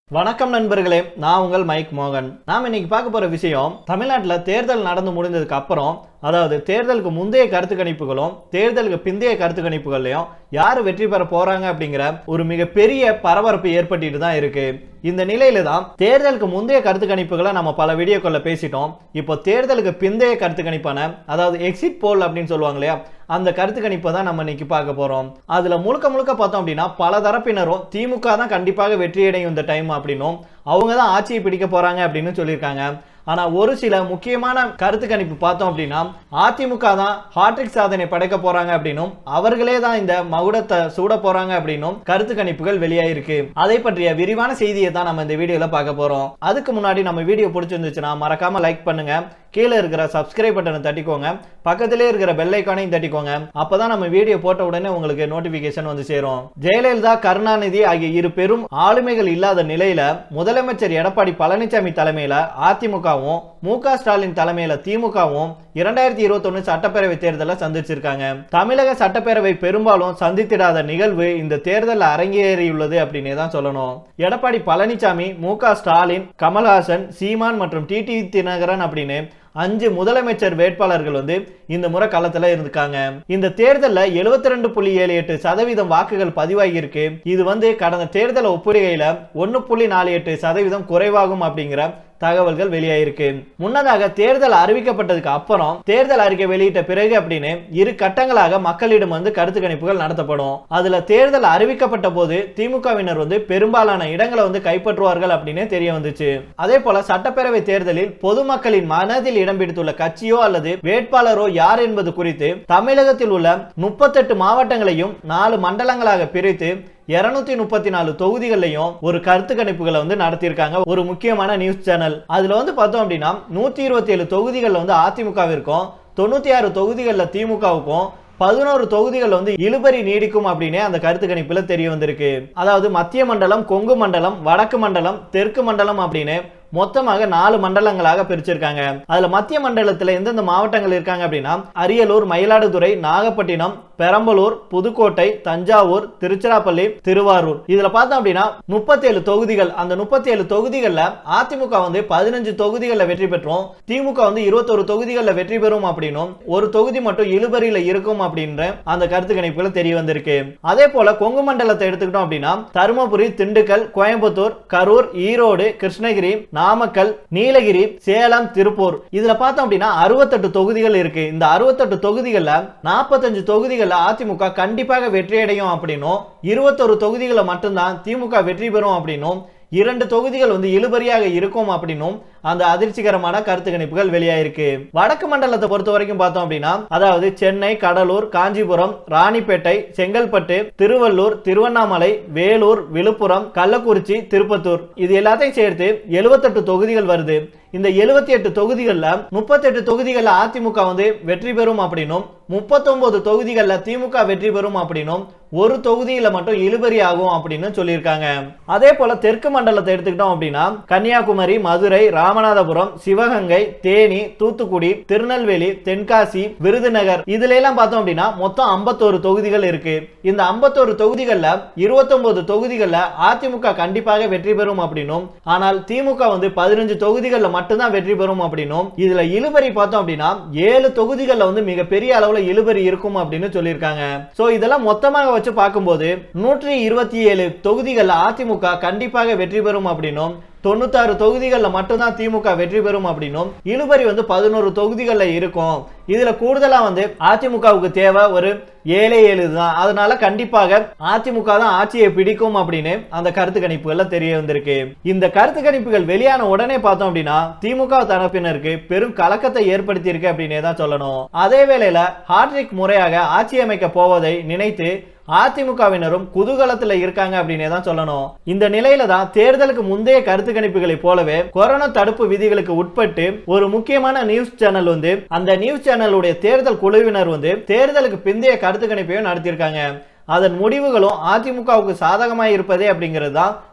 வணக்கம் நண்பர்களே நான் உங்கள் மைக் மோகன் நாம் இன்னைக்கு பார்க்க போற விஷயம் தமிழ்நாட்டில் தேர்தல் நடந்து முடிந்ததுக்கு அப்புறம் அதாவது தேர்தலுக்கு முந்தைய கருத்து கணிப்புகளும் தேர்தலுக்கு பிந்தைய கருத்து கணிப்புகள்லையும் யார் வெற்றி பெற போறாங்க அப்படிங்கிற ஒரு மிகப்பெரிய பரபரப்பு ஏற்பட்டுட்டு தான் இருக்கு இந்த நிலையில தான் தேர்தலுக்கு முந்தைய கருத்து கணிப்புகளை நம்ம பல வீடியோக்களில் பேசிட்டோம் இப்போ தேர்தலுக்கு பிந்தைய கருத்து கணிப்பான அதாவது எக்ஸிட் போல் அப்படின்னு சொல்லுவாங்க இல்லையா அந்த கருத்து கணிப்பை தான் நம்ம இன்னைக்கு பார்க்க போறோம் அதுல முழுக்க முழுக்க பார்த்தோம் அப்படின்னா பல தரப்பினரும் திமுக தான் கண்டிப்பாக வெற்றியடையும் இந்த டைம் அப்படின்னும் அவங்க தான் ஆட்சியை பிடிக்க போறாங்க அப்படின்னு சொல்லியிருக்காங்க ஆனா ஒரு சில முக்கியமான கருத்து கணிப்பு பார்த்தோம் அப்படின்னா அதிமுக தான் ஹாட்ரிக் சாதனை படைக்க போறாங்க அப்படின்னும் அவர்களே தான் இந்த மகுடத்தை சூட போறாங்க அப்படின்னும் கருத்து கணிப்புகள் வெளியாயிருக்கு அதை பற்றிய விரிவான செய்தியை தான் நம்ம இந்த வீடியோல பார்க்க போறோம் அதுக்கு முன்னாடி நம்ம வீடியோ பிடிச்சிருந்துச்சுன்னா மறக்காம லைக் பண்ணுங்க கீழே இருக்கிற சப்ஸ்கிரைப் பட்டனை தட்டிக்கோங்க பக்கத்திலே இருக்கிற பெல் ஐக்கானையும் தட்டிக்கோங்க அப்பதான் நம்ம வீடியோ போட்ட உடனே உங்களுக்கு நோட்டிபிகேஷன் வந்து சேரும் ஜெயலலிதா கருணாநிதி ஆகிய இரு பெரும் ஆளுமைகள் இல்லாத நிலையில முதலமைச்சர் எடப்பாடி பழனிசாமி தலைமையில அதிமுகவும் மு க ஸ்டாலின் தலைமையில திமுகவும் இரண்டாயிரத்தி இருபத்தொன்னு சட்டப்பேரவை தேர்தலை சந்திச்சிருக்காங்க தமிழக சட்டப்பேரவை பெரும்பாலும் சந்தித்திடாத நிகழ்வு இந்த தேர்தலில் அரங்கேறியுள்ளது அப்படின்னே தான் சொல்லணும் எடப்பாடி பழனிசாமி மு க ஸ்டாலின் கமல்ஹாசன் சீமான் மற்றும் டிடி தினகரன் அப்படின்னு அஞ்சு முதலமைச்சர் வேட்பாளர்கள் வந்து இந்த முறை களத்துல இருந்திருக்காங்க இந்த தேர்தலில் எழுபத்தி ரெண்டு புள்ளி ஏழு எட்டு சதவீதம் வாக்குகள் பதிவாகியிருக்கு இது வந்து கடந்த தேர்தலை ஒப்பிடுகையில ஒன்னு புள்ளி நாலு எட்டு சதவீதம் குறைவாகும் அப்படிங்கிற தகவல்கள் வெளியாயிருக்கு முன்னதாக தேர்தல் அறிவிக்கப்பட்டதுக்கு அப்புறம் தேர்தல் அறிக்கை வெளியிட்ட பிறகு அப்படின்னு இரு கட்டங்களாக மக்களிடம் வந்து கருத்து கணிப்புகள் நடத்தப்படும் அதுல தேர்தல் அறிவிக்கப்பட்ட போது திமுகவினர் வந்து பெரும்பாலான இடங்களை வந்து கைப்பற்றுவார்கள் அப்படின்னு தெரிய வந்துச்சு அதே போல சட்டப்பேரவை தேர்தலில் பொதுமக்களின் மனதில் இடம் பிடித்துள்ள கட்சியோ அல்லது வேட்பாளரோ யார் என்பது குறித்து தமிழகத்தில் உள்ள முப்பத்தெட்டு மாவட்டங்களையும் நாலு மண்டலங்களாக பிரித்து இருநூத்தி முப்பத்தி நாலு தொகுதிகள்லையும் ஒரு கருத்து கணிப்புகளை வந்து நடத்தியிருக்காங்க ஒரு முக்கியமான நியூஸ் சேனல் அதுல வந்து பார்த்தோம் அப்படின்னா நூத்தி இருபத்தி ஏழு தொகுதிகளில் வந்து அதிமுகவிற்கும் தொண்ணூத்தி ஆறு தொகுதிகளில் திமுகவுக்கும் பதினோரு தொகுதிகள் வந்து இழுபறி நீடிக்கும் அப்படின்னு அந்த கருத்து கணிப்புல தெரிய வந்திருக்கு அதாவது மத்திய மண்டலம் கொங்கு மண்டலம் வடக்கு மண்டலம் தெற்கு மண்டலம் அப்படின்னு மொத்தமாக நாலு மண்டலங்களாக பிரிச்சிருக்காங்க அதுல மத்திய மண்டலத்துல எந்தெந்த மாவட்டங்கள் இருக்காங்க அப்படின்னா அரியலூர் மயிலாடுதுறை நாகப்பட்டினம் பெரம்பலூர் புதுக்கோட்டை தஞ்சாவூர் திருச்சிராப்பள்ளி திருவாரூர் இதுல பார்த்தோம் அப்படின்னா முப்பத்தேழு தொகுதிகள் அந்த முப்பத்தேழு தொகுதிகள்ல அதிமுக வந்து பதினஞ்சு தொகுதிகளில் வெற்றி பெற்றோம் திமுக வந்து இருபத்தொரு தொகுதிகளில் வெற்றி பெறும் அப்படின்னும் ஒரு தொகுதி மட்டும் இழுபறியில இருக்கும் அப்படின்ற அந்த கருத்து கணிப்புகள் தெரிய வந்திருக்கு அதே போல கொங்கு மண்டலத்தை எடுத்துக்கிட்டோம் அப்படின்னா தருமபுரி திண்டுக்கல் கோயம்புத்தூர் கரூர் ஈரோடு கிருஷ்ணகிரி நாமக்கல் நீலகிரி சேலம் திருப்பூர் இதுல பார்த்தோம் அப்படின்னா அறுபத்தெட்டு தொகுதிகள் இருக்கு இந்த அறுபத்தெட்டு தொகுதிகள்ல நாற்பத்தஞ்சு தொகுதிகள்ல அதிமுக கண்டிப்பாக வெற்றியடையும் அப்படின்னும் இருபத்தொரு தொகுதிகளை மட்டும்தான் திமுக வெற்றி பெறும் அப்படின்னும் இரண்டு தொகுதிகள் வந்து இழுபறியாக இருக்கும் அப்படின்னும் அந்த அதிர்ச்சிகரமான கருத்து கணிப்புகள் வெளியாயிருக்கு வடக்கு மண்டலத்தை பொறுத்த வரைக்கும் பார்த்தோம் அப்படின்னா அதாவது சென்னை கடலூர் காஞ்சிபுரம் ராணிப்பேட்டை செங்கல்பட்டு திருவள்ளூர் திருவண்ணாமலை வேலூர் விழுப்புரம் கள்ளக்குறிச்சி திருப்பத்தூர் இது எல்லாத்தையும் சேர்த்து எழுபத்தெட்டு தொகுதிகள் வருது இந்த எழுபத்தி எட்டு தொகுதிகளில் முப்பத்தெட்டு தொகுதிகளில் அதிமுக வந்து வெற்றி பெறும் அப்படின்னும் முப்பத்தொன்பது தொகுதிகளில் திமுக வெற்றி பெறும் அப்படின்னும் ஒரு தொகுதியில மட்டும் இழுபறி ஆகும் அப்படின்னு சொல்லியிருக்காங்க அதே போல தெற்கு மண்டலத்தை எடுத்துக்கிட்டோம் அப்படின்னா கன்னியாகுமரி மதுரை ராமநாதபுரம் சிவகங்கை தேனி தூத்துக்குடி திருநெல்வேலி தென்காசி விருதுநகர் இதுல எல்லாம் பார்த்தோம் அப்படின்னா மொத்தம் ஐம்பத்தோரு தொகுதிகள் இருக்கு இந்த ஐம்பத்தோரு தொகுதிகள்ல இருபத்தொன்பது தொகுதிகள்ல அதிமுக கண்டிப்பாக வெற்றி பெறும் அப்படின்னும் ஆனால் திமுக வந்து பதினஞ்சு தொகுதிகளில் மட்டும்தான் வெற்றி பெறும் அப்படின்னும் இதுல இழுபறி பார்த்தோம் அப்படின்னா ஏழு தொகுதிகளில் வந்து மிகப்பெரிய அளவுல இழுபறி இருக்கும் அப்படின்னு சொல்லியிருக்காங்க சோ இதெல்லாம் மொத்தமாக வச்சு பார்க்கும்போது நூற்றி இருபத்தி ஏழு தொகுதிகளில் அதிமுக கண்டிப்பாக வெற்றி பெறும் அப்படின்னும் தொண்ணூத்தாறு தொகுதிகளில் மட்டும்தான் திமுக வெற்றி பெறும் அப்படின்னும் இழுபறி வந்து பதினோரு தொகுதிகளில் இருக்கும் இதுல கூடுதலா வந்து அதிமுகவுக்கு தேவை ஒரு ஏழே ஏழு தான் அதனால கண்டிப்பாக அதிமுக தான் ஆட்சியை பிடிக்கும் அப்படின்னு அந்த கருத்து கணிப்புகள்ல தெரிய வந்திருக்கு இந்த கருத்து கணிப்புகள் வெளியான உடனே பார்த்தோம் அப்படின்னா திமுக தரப்பினருக்கு பெரும் கலக்கத்தை ஏற்படுத்தி இருக்கு அப்படின்னே தான் சொல்லணும் அதே வேளையில ஹாட்ரிக் முறையாக ஆட்சி அமைக்க போவதை நினைத்து அதிமுகவினரும் குதூகலத்துல இருக்காங்க அப்படின்னே தான் சொல்லணும் இந்த நிலையில தான் தேர்தலுக்கு முந்தைய கருத்து கணிப்புகளை போலவே கொரோனா தடுப்பு விதிகளுக்கு உட்பட்டு ஒரு முக்கியமான நியூஸ் சேனல் வந்து அந்த நியூஸ் சேனலுடைய தேர்தல் குழுவினர் வந்து தேர்தலுக்கு பிந்தைய கருத்து கணிப்பையும் நடத்தியிருக்காங்க அதன் முடிவுகளும் அதிமுகவுக்கு சாதகமாக இருப்பதே அப்படிங்கிறது தான்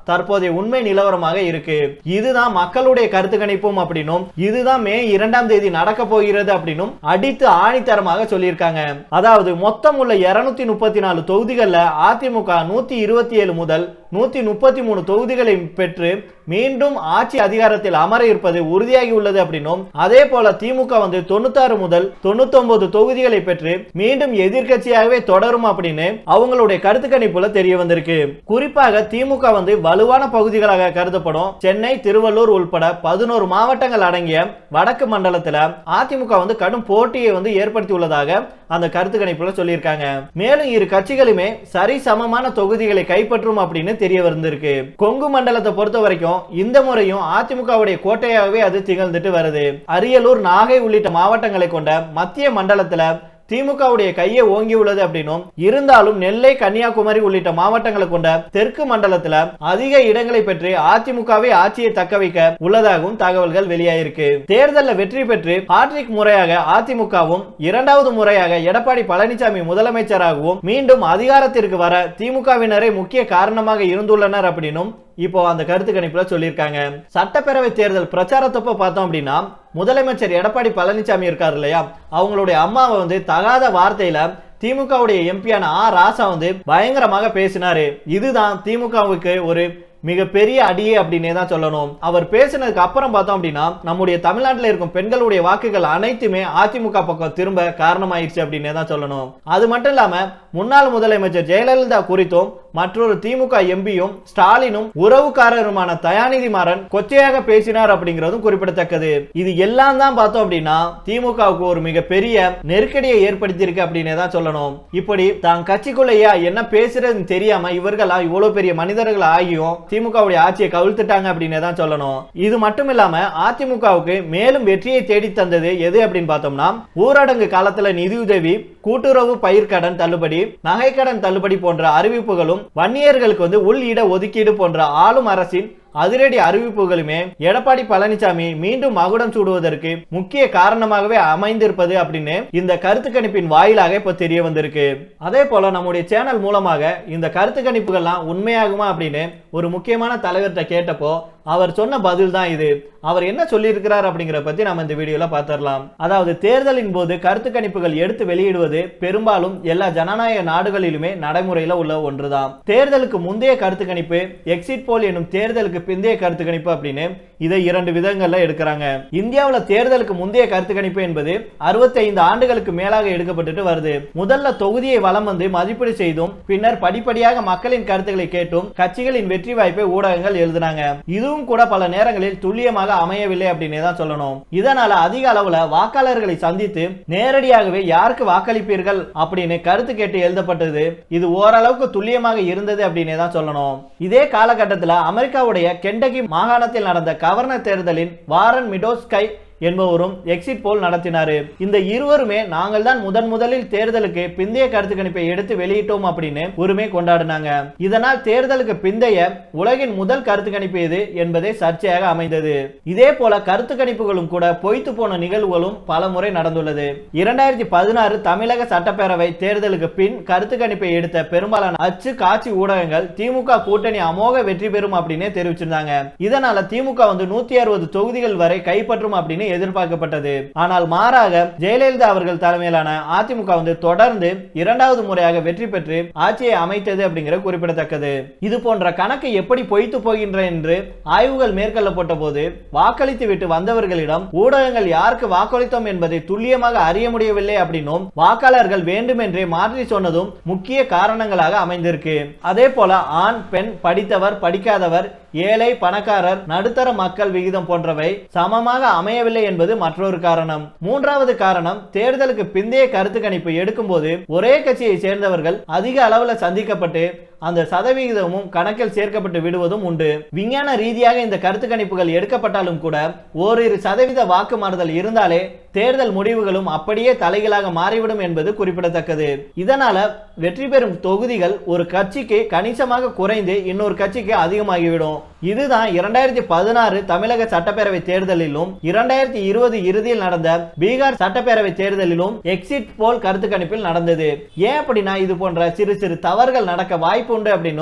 தற்போதைய உண்மை நிலவரமாக இருக்கு இதுதான் மக்களுடைய கருத்து கணிப்பும் அப்படின்னும் இதுதான் மே இரண்டாம் தேதி நடக்க போகிறது அப்படின்னும் அடித்து ஆணித்தரமாக சொல்லியிருக்காங்க அதாவது மொத்தம் உள்ள இருநூத்தி முப்பத்தி நாலு தொகுதிகள்ல அதிமுக நூத்தி இருபத்தி ஏழு முதல் நூத்தி முப்பத்தி மூணு தொகுதிகளை பெற்று மீண்டும் ஆட்சி அதிகாரத்தில் அமர இருப்பது உறுதியாகி உள்ளது அப்படின்னும் அதே போல திமுக வந்து தொண்ணூத்தாறு முதல் தொண்ணூத்தொன்பது தொகுதிகளை பெற்று மீண்டும் எதிர்க்கட்சியாகவே தொடரும் அப்படின்னு அவங்களுடைய கருத்து கணிப்புல தெரிய வந்திருக்கு குறிப்பாக திமுக வந்து வலுவான பகுதிகளாக கருதப்படும் சென்னை திருவள்ளூர் உள்பட பதினோரு மாவட்டங்கள் அடங்கிய வடக்கு மண்டலத்துல அதிமுக வந்து கடும் போட்டியை வந்து ஏற்படுத்தி உள்ளதாக அந்த கருத்து கணிப்புல சொல்லியிருக்காங்க மேலும் இரு கட்சிகளுமே சரி சமமான தொகுதிகளை கைப்பற்றும் அப்படின்னு தெரிய வந்திருக்கு கொங்கு மண்டலத்தை பொறுத்த வரைக்கும் இந்த முறையும் அதிமுகவுடைய கோட்டையாகவே அது திகழ்ந்துட்டு வருது அரியலூர் நாகை உள்ளிட்ட மாவட்டங்களை கொண்ட மத்திய மண்டலத்துல திமுகவுடைய கையை ஓங்கி உள்ளது அப்படின்னும் இருந்தாலும் நெல்லை கன்னியாகுமரி உள்ளிட்ட மாவட்டங்களை கொண்ட தெற்கு மண்டலத்துல அதிக இடங்களை பெற்று அதிமுகவை ஆட்சியை தக்க வைக்க உள்ளதாகவும் தகவல்கள் வெளியாயிருக்கு தேர்தலில் வெற்றி பெற்று ஹாட்ரிக் முறையாக அதிமுகவும் இரண்டாவது முறையாக எடப்பாடி பழனிசாமி முதலமைச்சராகவும் மீண்டும் அதிகாரத்திற்கு வர திமுகவினரே முக்கிய காரணமாக இருந்துள்ளனர் அப்படின்னும் இப்போ அந்த கருத்து கணிப்புல சொல்லியிருக்காங்க சட்டப்பேரவை தேர்தல் பிரச்சாரத்தப்ப பார்த்தோம் அப்படின்னா முதலமைச்சர் எடப்பாடி பழனிசாமி இருக்காரு இல்லையா அவங்களுடைய அம்மாவை வந்து தகாத வார்த்தையில திமுகவுடைய எம்பியான ஆ ராசா வந்து பயங்கரமாக பேசினாரு இதுதான் திமுகவுக்கு ஒரு மிகப்பெரிய அடியே அப்படின்னே தான் சொல்லணும் அவர் பேசினதுக்கு அப்புறம் பார்த்தோம் அப்படின்னா நம்முடைய தமிழ்நாட்டில் இருக்கும் பெண்களுடைய வாக்குகள் அனைத்துமே அதிமுக பக்கம் திரும்ப காரணமாயிருச்சு அப்படின்னே தான் சொல்லணும் அது மட்டும் இல்லாம முன்னாள் முதலமைச்சர் ஜெயலலிதா குறித்தும் மற்றொரு திமுக எம்பியும் ஸ்டாலினும் உறவுக்காரருமான தயாநிதி மாறன் கொச்சையாக பேசினார் அப்படிங்கிறதும் குறிப்பிடத்தக்கது இது எல்லாம் தான் பார்த்தோம் அப்படின்னா திமுகவுக்கு ஒரு மிகப்பெரிய நெருக்கடியை ஏற்படுத்தியிருக்கு அப்படின்னே தான் சொல்லணும் இப்படி தான் கட்சிக்குள்ளேயா என்ன பேசுறதுன்னு தெரியாம இவர்களா இவ்வளவு பெரிய மனிதர்கள் ஆகியும் திமுகவுடைய ஆட்சியை கவிழ்த்துட்டாங்க அப்படின்னு தான் சொல்லணும் இது மட்டும் இல்லாம அதிமுகவுக்கு மேலும் வெற்றியை தேடி தந்தது எது அப்படின்னு பார்த்தோம்னா ஊரடங்கு காலத்துல நிதியுதவி கூட்டுறவு பயிர்க்கடன் தள்ளுபடி நகைக்கடன் தள்ளுபடி போன்ற அறிவிப்புகளும் வன்னியர்களுக்கு வந்து உள் இட ஒதுக்கீடு போன்ற ஆளும் அரசின் அதிரடி அறிவிப்புகளுமே எடப்பாடி பழனிசாமி மீண்டும் மகுடம் சூடுவதற்கு முக்கிய காரணமாகவே அமைந்திருப்பது அப்படின்னு இந்த கருத்து கணிப்பின் வாயிலாக இப்ப தெரிய வந்திருக்கு அதே போல நம்முடைய சேனல் மூலமாக இந்த கருத்து கணிப்புகள்லாம் உண்மையாகுமா அப்படின்னு ஒரு முக்கியமான தலைவர்கிட்ட கேட்டப்போ அவர் சொன்ன பதில் தான் இது அவர் என்ன சொல்லியிருக்கிறார் அப்படிங்கிற பத்தி நம்ம இந்த வீடியோல பார்த்துடலாம் அதாவது தேர்தலின் போது கருத்து கணிப்புகள் எடுத்து வெளியிடுவது பெரும்பாலும் எல்லா ஜனநாயக நாடுகளிலுமே நடைமுறையில உள்ள ஒன்றுதான் தேர்தலுக்கு முந்தைய கருத்து கணிப்பு எக்ஸிட் போல் என்னும் தேர்தலுக்கு பிந்தைய கருத்து கணிப்பு அப்படின்னு இதை இரண்டு விதங்கள்ல எடுக்கிறாங்க இந்தியாவுல தேர்தலுக்கு முந்தைய கருத்து கணிப்பு என்பது 65 ஆண்டுகளுக்கு மேலாக எடுக்கப்பட்டுட்டு வருது முதல்ல தொகுதியை வலம் வந்து மதிப்பீடு செய்தும் பின்னர் படிப்படியாக மக்களின் கருத்துக்களை கேட்டும் கட்சிகளின் வெற்றி வாய்ப்பை ஊடகங்கள் எழுதினாங்க இதுவும் கூட பல நேரங்களில் துல்லியமாக அமையவில்லை அப்படின்னு தான் சொல்லணும் இதனால அதிக அளவுல வாக்காளர்களை சந்தித்து நேரடியாகவே யாருக்கு வாக்களிப்பீர்கள் அப்படின்னு கருத்து கேட்டு எழுதப்பட்டது இது ஓரளவுக்கு துல்லியமாக இருந்தது அப்படின்னே தான் சொல்லணும் இதே காலகட்டத்தில் அமெரிக்காவுடைய கெண்டகி மாகாணத்தில் நடந்த கவர்னர் தேர்தலின் வாரன் மிடோஸ்கை என்பவரும் எக்ஸிட் போல் நடத்தினாரு இந்த இருவருமே நாங்கள் தான் முதன் முதலில் தேர்தலுக்கு பிந்தைய கருத்து கணிப்பை எடுத்து வெளியிட்டோம் அப்படின்னு உரிமை கொண்டாடினாங்க இதனால் தேர்தலுக்கு பிந்தைய உலகின் முதல் கருத்து கணிப்பு எது என்பதே சர்ச்சையாக அமைந்தது இதே போல கருத்து கணிப்புகளும் கூட பொய்த்து போன நிகழ்வுகளும் பல முறை நடந்துள்ளது இரண்டாயிரத்தி பதினாறு தமிழக சட்டப்பேரவை தேர்தலுக்கு பின் கருத்து கணிப்பை எடுத்த பெரும்பாலான அச்சு காட்சி ஊடகங்கள் திமுக கூட்டணி அமோக வெற்றி பெறும் அப்படின்னு தெரிவிச்சிருந்தாங்க இதனால திமுக வந்து நூத்தி அறுபது தொகுதிகள் வரை கைப்பற்றும் அப்படின்னு எதிர்பார்க்கப்பட்டது ஆனால் மாறாக ஜெயலலிதா அவர்கள் தலைமையிலான அதிமுக வந்து தொடர்ந்து இரண்டாவது முறையாக வெற்றி பெற்று ஆட்சியை அமைத்தது அப்படிங்கிற குறிப்பிடத்தக்கது இது போன்ற கணக்கு எப்படி பொய்த்து போகின்ற என்று ஆய்வுகள் மேற்கொள்ளப்பட்ட போது வாக்களித்து விட்டு வந்தவர்களிடம் ஊடகங்கள் யாருக்கு வாக்களித்தோம் என்பதை துல்லியமாக அறிய முடியவில்லை அப்படின்னும் வாக்காளர்கள் வேண்டுமென்றே மாற்றி சொன்னதும் முக்கிய காரணங்களாக அமைந்திருக்கு அதே போல ஆண் பெண் படித்தவர் படிக்காதவர் ஏழை பணக்காரர் நடுத்தர மக்கள் விகிதம் போன்றவை சமமாக அமையவில்லை என்பது மற்றொரு காரணம் மூன்றாவது காரணம் தேர்தலுக்கு பிந்தைய கருத்து கணிப்பு எடுக்கும்போது ஒரே கட்சியை சேர்ந்தவர்கள் அதிக அளவில் சந்திக்கப்பட்டு அந்த சதவிகிதமும் கணக்கில் சேர்க்கப்பட்டு விடுவதும் உண்டு விஞ்ஞான ரீதியாக இந்த கருத்து கணிப்புகள் எடுக்கப்பட்டாலும் கூட ஓரிரு சதவீத வாக்கு மாறுதல் இருந்தாலே தேர்தல் முடிவுகளும் அப்படியே தலைகளாக மாறிவிடும் என்பது குறிப்பிடத்தக்கது இதனால வெற்றி பெறும் தொகுதிகள் ஒரு கட்சிக்கு கணிசமாக குறைந்து இன்னொரு கட்சிக்கு அதிகமாகிவிடும் இதுதான் இரண்டாயிரத்தி பதினாறு தமிழக சட்டப்பேரவை தேர்தலிலும் இரண்டாயிரத்தி இருபது இறுதியில் நடந்த பீகார் சட்டப்பேரவை தேர்தலிலும் எக்ஸிட் போல் கருத்து கணிப்பில் நடந்தது ஏன் அப்படின்னா இது போன்ற சிறு சிறு தவறுகள் நடக்க வாய்ப்பு உண்டு அப்படின்னும்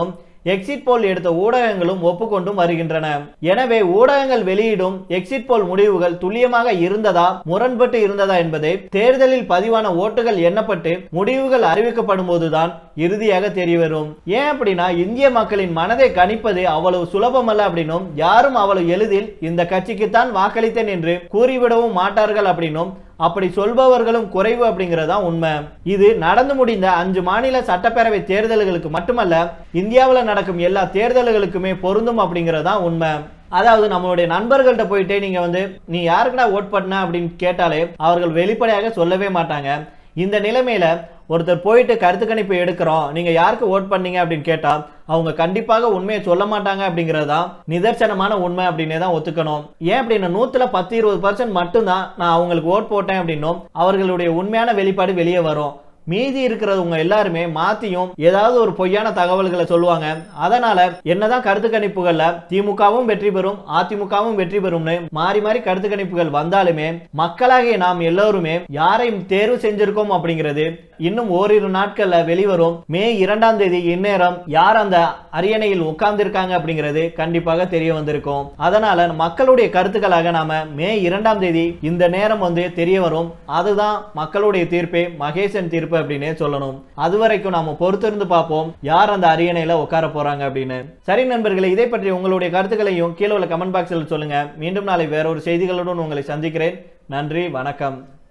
எக்ஸிட் போல் எடுத்த ஊடகங்களும் ஒப்புக்கொண்டும் வருகின்றன எனவே ஊடகங்கள் வெளியிடும் எக்ஸிட் போல் முடிவுகள் துல்லியமாக இருந்ததா முரண்பட்டு இருந்ததா என்பதை தேர்தலில் பதிவான ஓட்டுகள் எண்ணப்பட்டு முடிவுகள் அறிவிக்கப்படும் போதுதான் இறுதியாக தெரிய வரும் ஏன் அப்படின்னா இந்திய மக்களின் மனதை கணிப்பது அவ்வளவு சுலபமல்ல அப்படின்னும் யாரும் அவ்வளவு எளிதில் இந்த கட்சிக்குத்தான் வாக்களித்தேன் என்று கூறிவிடவும் மாட்டார்கள் அப்படின்னும் அப்படி சொல்பவர்களும் குறைவு அப்படிங்கறதா உண்மை இது நடந்து முடிந்த அஞ்சு மாநில சட்டப்பேரவை தேர்தல்களுக்கு மட்டுமல்ல இந்தியாவில் நடக்கும் எல்லா தேர்தல்களுக்குமே பொருந்தும் அப்படிங்கறதா உண்மை அதாவது நம்மளுடைய நண்பர்கள்ட்ட போயிட்டே நீங்க வந்து நீ யாருக்குடா ஓட் பண்ண அப்படின்னு கேட்டாலே அவர்கள் வெளிப்படையாக சொல்லவே மாட்டாங்க இந்த நிலைமையில ஒருத்தர் போயிட்டு கருத்து கணிப்பு எடுக்கிறோம் நீங்க யாருக்கு ஓட் பண்ணீங்க அப்படின்னு கேட்டா அவங்க கண்டிப்பாக உண்மையை சொல்ல மாட்டாங்க அப்படிங்கிறது தான் நிதர்சனமான உண்மை அப்படின்னே தான் ஒத்துக்கணும் ஏன் அப்படின்னா நூத்துல பத்து இருபது பர்சன்ட் மட்டும்தான் நான் அவங்களுக்கு ஓட் போட்டேன் அப்படின்னும் அவர்களுடைய உண்மையான வெளிப்பாடு வெளியே வரும் மீதி இருக்கிறவங்க எல்லாருமே மாத்தியும் ஏதாவது ஒரு பொய்யான தகவல்களை சொல்லுவாங்க அதனால என்னதான் கருத்து கணிப்புகள்ல திமுகவும் வெற்றி பெறும் அதிமுகவும் வெற்றி பெறும்னு மாறி மாறி கருத்து கணிப்புகள் வந்தாலுமே மக்களாகிய நாம் எல்லோருமே யாரையும் தேர்வு செஞ்சிருக்கோம் அப்படிங்கிறது இன்னும் ஓரிரு நாட்கள்ல வெளிவரும் மே இரண்டாம் தேதி இந்நேரம் யார் அந்த அரியணையில் உட்கார்ந்திருக்காங்க அப்படிங்கிறது கண்டிப்பாக தெரிய வந்திருக்கும் அதனால மக்களுடைய கருத்துக்களாக நாம மே இரண்டாம் தேதி இந்த நேரம் வந்து தெரிய வரும் அதுதான் மக்களுடைய தீர்ப்பே மகேசன் தீர்ப்பு அப்படின்னே சொல்லணும் அது வரைக்கும் நாம பொறுத்திருந்து பார்ப்போம் யார் அந்த அரியணையில உட்கார போறாங்க அப்படின்னு சரி நண்பர்களே இதை பற்றி உங்களுடைய கருத்துக்களையும் கீழே உள்ள கமெண்ட் பாக்ஸில் சொல்லுங்க மீண்டும் நாளை வேற ஒரு செய்திகளுடன் உங்களை சந்திக்கிறேன் நன்றி வணக்கம்